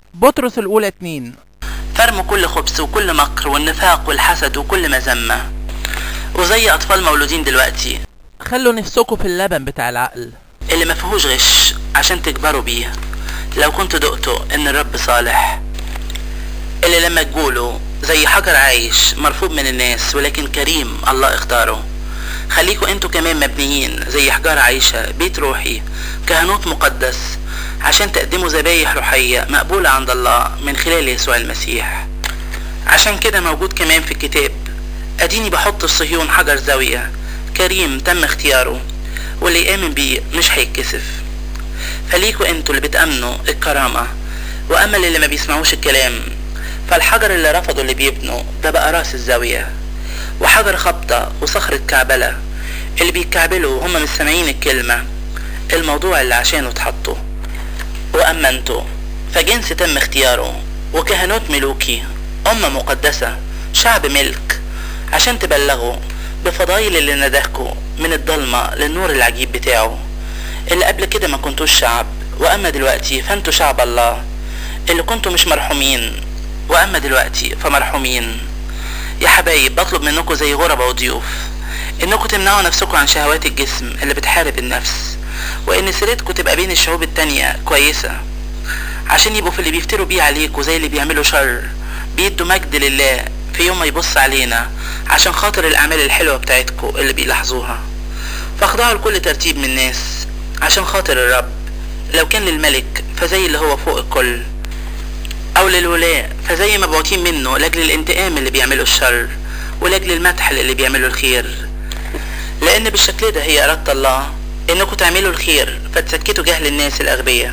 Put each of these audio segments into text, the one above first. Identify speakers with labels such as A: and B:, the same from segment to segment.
A: بطرس الأولى اتنين
B: فارموا كل خبث وكل مكر والنفاق والحسد وكل مذمة وزي أطفال مولودين دلوقتي
A: خلوا نفسكوا في اللبن بتاع العقل
B: اللي ما فيهوش غش عشان تكبروا بيه لو كنتوا دقتوا ان الرب صالح اللي لما تقولوا زي حجر عايش مرفوض من الناس ولكن كريم الله اختاره خليكوا انتوا كمان مبنيين زي حجارة عايشة بيت روحي كهنوت مقدس عشان تقدموا ذبايح روحية مقبولة عند الله من خلال يسوع المسيح عشان كده موجود كمان في الكتاب اديني بحط في صهيون حجر زاوية كريم تم اختياره واللي يآمن بيه مش هيتكسف فليكوا انتوا اللي بتأمنوا الكرامة وأما اللي ما بيسمعوش الكلام فالحجر اللي رفضوا اللي بيبنوا ده بقى راس الزاوية وحجر خبطة وصخرة كعبلة اللي بيتكعبلوا وهم مش سامعين الكلمة الموضوع اللي عشانه اتحطوا وأما انتوا فجنس تم اختياره وكهنوت ملوكي أمة مقدسة شعب ملك عشان تبلغوا بفضايل اللي ندهكوا من الضلمة للنور العجيب بتاعه اللي قبل كده ما كنتوش شعب وأما دلوقتي فانتوا شعب الله اللي كنتوا مش مرحومين وأما دلوقتي فمرحومين يا حبايب بطلب منكم زي غربة وضيوف انكم تمنعوا نفسكم عن شهوات الجسم اللي بتحارب النفس وان سيرتكم تبقى بين الشعوب التانية كويسة عشان يبقوا في اللي بيفتروا بيه عليكم زي اللي بيعملوا شر بيدوا مجد لله في يوم ما يبص علينا عشان خاطر الأعمال الحلوة بتاعتكم اللي بيلاحظوها فاخضعوا لكل ترتيب من الناس عشان خاطر الرب لو كان للملك فزي اللي هو فوق الكل أو للولاء فزي مبعوثين منه لأجل الانتقام اللي بيعملوا الشر ولأجل المدح اللي بيعملوا الخير لأن بالشكل ده هي إرادة الله إنكم تعملوا الخير فتسكتوا جهل الناس الأغبياء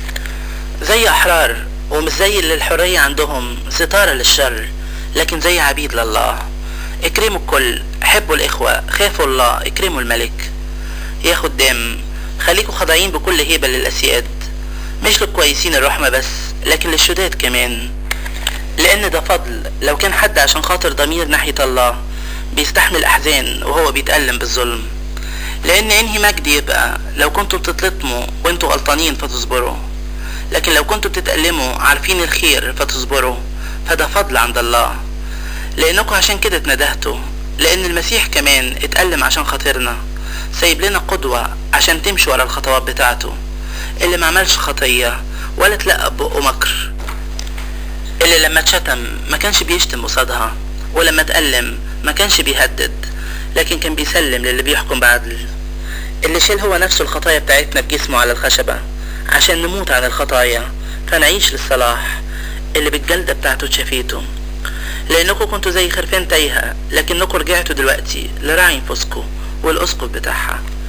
B: زي أحرار ومش زي اللي الحرية عندهم ستارة للشر لكن زي عبيد لله اكرموا الكل حبوا الإخوة خافوا الله اكرموا الملك يا خدام خليكوا خاضعين بكل هيبة للأسياد مش للكويسين الرحمة بس لكن للشداد كمان لأن ده فضل لو كان حد عشان خاطر ضمير ناحية الله بيستحمل أحزان وهو بيتألم بالظلم لأن إنهي مجد يبقى لو كنتوا بتتلطموا وانتوا غلطانين فتصبروا لكن لو كنتوا بتتألموا عارفين الخير فتصبروا فده فضل عند الله لأنكم عشان كده اتندهتوا لأن المسيح كمان اتألم عشان خاطرنا سايب لنا قدوة عشان تمشوا ورا الخطوات بتاعته اللي ما عملش خطية ولا تلقى بقه مكر اللي لما اتشتم ما كانش بيشتم قصادها ولما اتألم ما كانش بيهدد لكن كان بيسلم للي بيحكم بعدل اللي شال هو نفسه الخطايا بتاعتنا بجسمه على الخشبة عشان نموت عن الخطايا فنعيش للصلاح اللي بالجلدة بتاعته اتشافيته لأنكم كنتوا زي خرفان تايهة لكنكم رجعتوا دلوقتي لراعي انفسكم والأسقف بتاعها